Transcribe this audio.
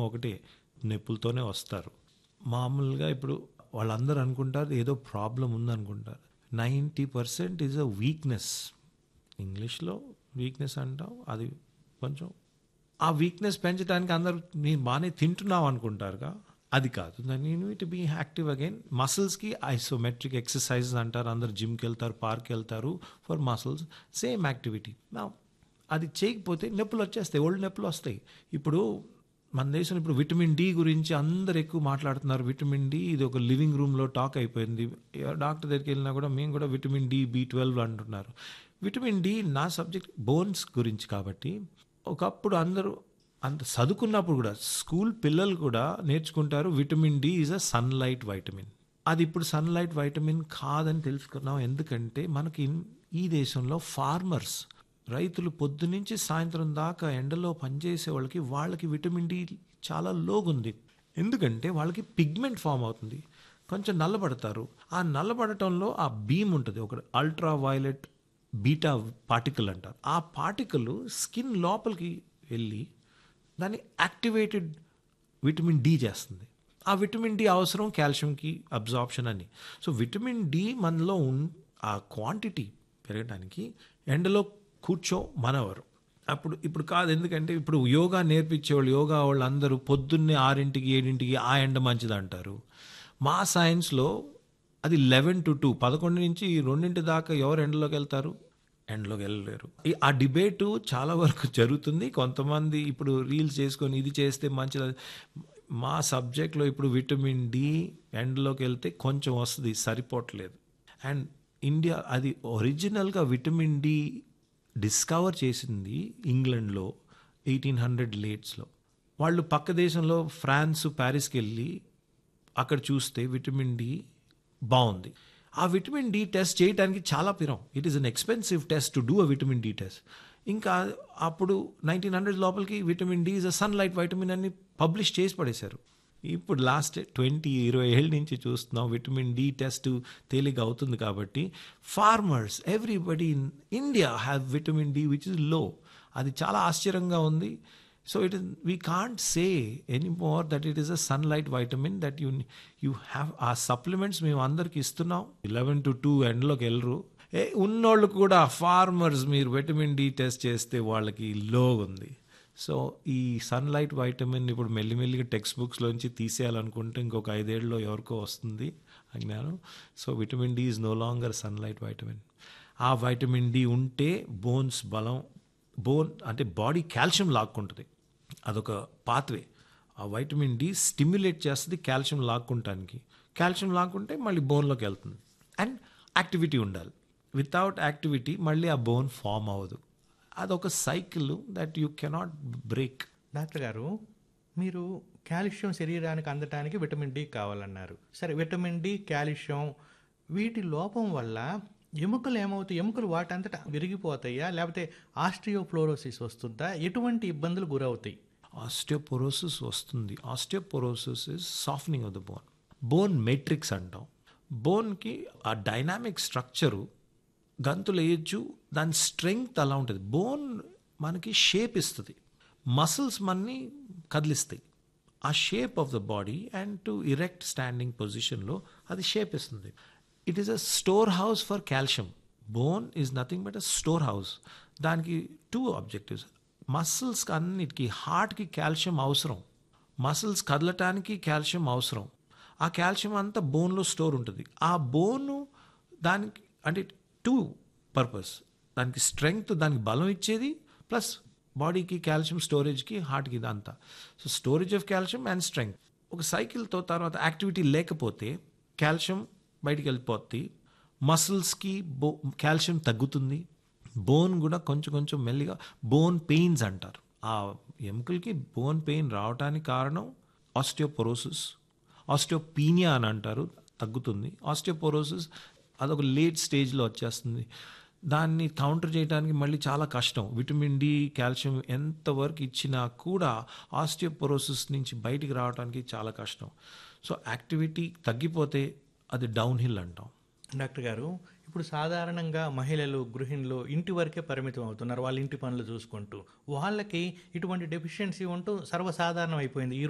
కారణం ఒకటే నొప్పులతోనే వస్తారు మామూలుగా ఇప్పుడు వాళ్ళందరూ అనుకుంటారు ఏదో ప్రాబ్లం ఉందనుకుంటారు ninety percent is a weakness ఇంగ్లీష్లో వీక్నెస్ అంటాం అది కొంచెం ఆ వీక్నెస్ పెంచడానికి అందరూ నేను బాగానే తింటున్నావు అనుకుంటారుగా అది కాదు దాన్ని you to be active again మసిల్స్కి ఐసోమెట్రిక్ ఎక్సర్సైజెస్ అంటారు అందరు జిమ్కి వెళ్తారు పార్క్ వెళ్తారు ఫర్ మసిల్స్ సేమ్ యాక్టివిటీ నా అది చేయకపోతే నొప్పులు వచ్చేస్తాయి ఓల్డ్ నొప్పులు వస్తాయి ఇప్పుడు మన దేశంలో ఇప్పుడు విటమిన్ డి గురించి అందరు ఎక్కువ మాట్లాడుతున్నారు విటమిన్ డి ఇది ఒక లివింగ్ రూమ్లో టాక్ అయిపోయింది ఏ డాక్టర్ దగ్గరికి వెళ్ళినా కూడా మేము కూడా విటమిన్ డి బి ట్వెల్వ్ అంటున్నారు విటమిన్ డి నా సబ్జెక్ట్ బోన్స్ గురించి కాబట్టి ఒకప్పుడు అందరూ అంత చదువుకున్నప్పుడు కూడా స్కూల్ పిల్లలు కూడా నేర్చుకుంటారు vitamin D is a sunlight vitamin అది ఇప్పుడు సన్లైట్ వైటమిన్ కాదని తెలుసుకున్నాం ఎందుకంటే మనకి ఈ దేశంలో ఫార్మర్స్ రైతులు పొద్దునుంచి సాయంత్రం దాకా ఎండలో పనిచేసే వాళ్ళకి వాళ్ళకి విటమిన్ డి చాలా లోగుంది ఎందుకంటే వాళ్ళకి పిగ్మెంట్ ఫామ్ అవుతుంది కొంచెం నల్లబడతారు ఆ నల్లబడటంలో ఆ బీమ్ ఉంటుంది ఒక అల్ట్రా వైలెట్ బీటా పార్టికల్ అంటారు ఆ పార్టికల్ స్కిన్ లోపలికి వెళ్ళి దాన్ని యాక్టివేటెడ్ విటమిన్ డి చేస్తుంది ఆ విటమిన్ డి అవసరం కాల్షియంకి అబ్జార్ప్షన్ అని సో విటమిన్ డి మనలో ఉన్ ఆ క్వాంటిటీ పెరగడానికి ఎండలో కూర్చో మనవరు అప్పుడు ఇప్పుడు కాదు ఎందుకంటే ఇప్పుడు యోగా నేర్పించేవాళ్ళు యోగా వాళ్ళు అందరూ పొద్దున్నే ఆరింటికి ఏడింటికి ఆ ఎండ మంచిది అంటారు మా సైన్స్లో అది లెవెన్ టు టూ పదకొండు నుంచి రెండింటి దాకా ఎవరు ఎండలోకి వెళ్తారు ఎండ్లోకి వెళ్ళలేరు ఈ- ఆ డిబేటు చాలా వరకు జరుగుతుంది కొంతమంది ఇప్పుడు రీల్స్ చేసుకొని ఇది చేస్తే మంచిది మా సబ్జెక్ట్లో ఇప్పుడు విటమిన్ డి ఎండ్లోకి వెళ్తే కొంచెం వస్తుంది సరిపోవట్లేదు అండ్ ఇండియా అది ఒరిజినల్గా విటమిన్ డి డిస్కవర్ చేసింది ఇంగ్లండ్లో ఎయిటీన్ హండ్రెడ్ లేట్స్లో వాళ్ళు పక్క దేశంలో ఫ్రాన్స్ ప్యారిస్కి వెళ్ళి అక్కడ చూస్తే విటమిన్ డి బాగుంది ఆ విటమిన్ డి టెస్ట్ చేయడానికి చాలా పిరం it is an expensive test to do a vitamin D test ఇంకా అప్పుడు నైన్టీన్ హండ్రెడ్ లోపలికి vitamin D is a sunlight vitamin అని పబ్లిష్ చేసి పడేశారు ఇప్పుడు లాస్ట్ ట్వంటీ ఇరవై ఏళ్ళ నుంచి చూస్తున్నాం విటమిన్ డి టెస్ట్ తేలిక అవుతుంది కాబట్టి farmers everybody in India have vitamin D which is low అది చాలా ఆశ్చర్యంగా ఉంది so it is we can't say any more that it is a sunlight vitamin that you you have ఆ supplements మేము అందరికి ఇస్తున్నాం ఇలెవెన్ టు టూ ఎండ్లోకి వెళ్ళరు ఏ ఉన్నోళ్ళు కూడా ఫార్మర్స్ మీరు విటమిన్ డి టెస్ట్ చేస్తే వాళ్ళకి లో ఉంది సో ఈ సన్లైట్ వైటమిన్ ఇప్పుడు మెల్లిమెల్లిగా టెక్స్ట్ బుక్స్లోంచి తీసేయాలనుకుంటే ఇంకొక ఐదేళ్ళలో ఎవరికో వస్తుంది ఆ జ్ఞానం so vitamin D is no longer sunlight vitamin ఆ వైటమిన్ డి ఉంటే బోన్స్ బలం బోన్ అంటే బాడీ కాల్షియం లాక్కుంటుంది అదొక పాత్వే ఆ వైటమిన్ డి స్టిమ్యులేట్ చేస్తుంది కాల్షియం లాక్కుంటానికి కాల్షియం లాక్కుంటే మళ్ళీ బోన్లోకి వెళ్తుంది అండ్ యాక్టివిటీ ఉండాలి వితౌట్ యాక్టివిటీ మళ్ళీ ఆ బోన్ ఫామ్ అవ్వదు అదొక cycle that you cannot break doctor గారు మీరు కాల్షియం శరీరానికి అందటానికి విటమిన్ డి కావాలన్నారు సరే విటమిన్ డి కాల్షియం వీటి లోపం వల్ల ఎముకలు ఏమవుతాయి ఎముకలు వాటంతటా విరిగిపోతాయా లేకపోతే ఆస్ట్రియోఫ్లోరోసిస్ వస్తుందా ఎటువంటి ఇబ్బందులు గురవుతాయి ఆస్టియోపోరోసిస్ వస్తుంది osteoporosis is softening of the bone bone matrix అంటాం బోన్కి ఆ డైనామిక్ స్ట్రక్చరు గంతులు వేయచ్చు దాని స్ట్రెంగ్త్ అలా ఉంటుంది బోన్ మనకి షేప్ ఇస్తుంది మసిల్స్ మనని కదిలిస్తాయి ఆ shape of the body and to erect standing పొజిషన్లో అది షేప్ ఇస్తుంది it is a storehouse for calcium bone is nothing but a storehouse దానికి టూ ఆబ్జెక్టివ్స్ మసిల్స్కి అన్నిటికీ హార్ట్కి కాల్షియం అవసరం మసిల్స్ కదలటానికి కాల్షియం అవసరం ఆ కాల్షియం అంతా బోన్లో స్టోర్ ఉంటుంది ఆ బోను దానికి అంటే టూ పర్పస్ దానికి స్ట్రెంగ్త్ దానికి బలం ఇచ్చేది ప్లస్ బాడీకి కాల్షియం స్టోరేజ్కి హార్ట్కి ఇదంతా so storage of calcium and strength ఒక సైకిల్తో తర్వాత యాక్టివిటీ లేకపోతే కాల్షియం బయటికి వెళ్ళిపోద్ది మసిల్స్కి బో కాల్షియం తగ్గుతుంది బోన్ కూడా కొంచెం కొంచెం మెల్లిగా బోన్ పెయిన్స్ అంటారు ఆ ఎముకలకి బోన్ పెయిన్ రావడానికి కారణం ఆస్టియోపోరోసిస్ ఆస్టియోపీనియా అని అంటారు తగ్గుతుంది ఆస్టియోపోరోసిస్ అదొక లేట్ స్టేజ్లో వచ్చేస్తుంది దాన్ని కౌంటర్ చేయడానికి మళ్ళీ చాలా కష్టం విటమిన్ డి కాల్షియం ఎంతవరకు ఇచ్చినా కూడా ఆస్టియోపోరోసిస్ నుంచి బయటికి రావడానికి చాలా కష్టం సో యాక్టివిటీ తగ్గిపోతే అది డౌన్ హిల్ అంటాం డాక్టర్ గారు ఇప్పుడు సాధారణంగా మహిళలు గృహిణులు ఇంటి వరకే పరిమితం అవుతున్నారు వాళ్ళ ఇంటి పనులు చూసుకుంటూ వాళ్ళకి ఇటువంటి డెఫిషియన్సీ ఉంటూ సర్వసాధారణం అయిపోయింది ఈ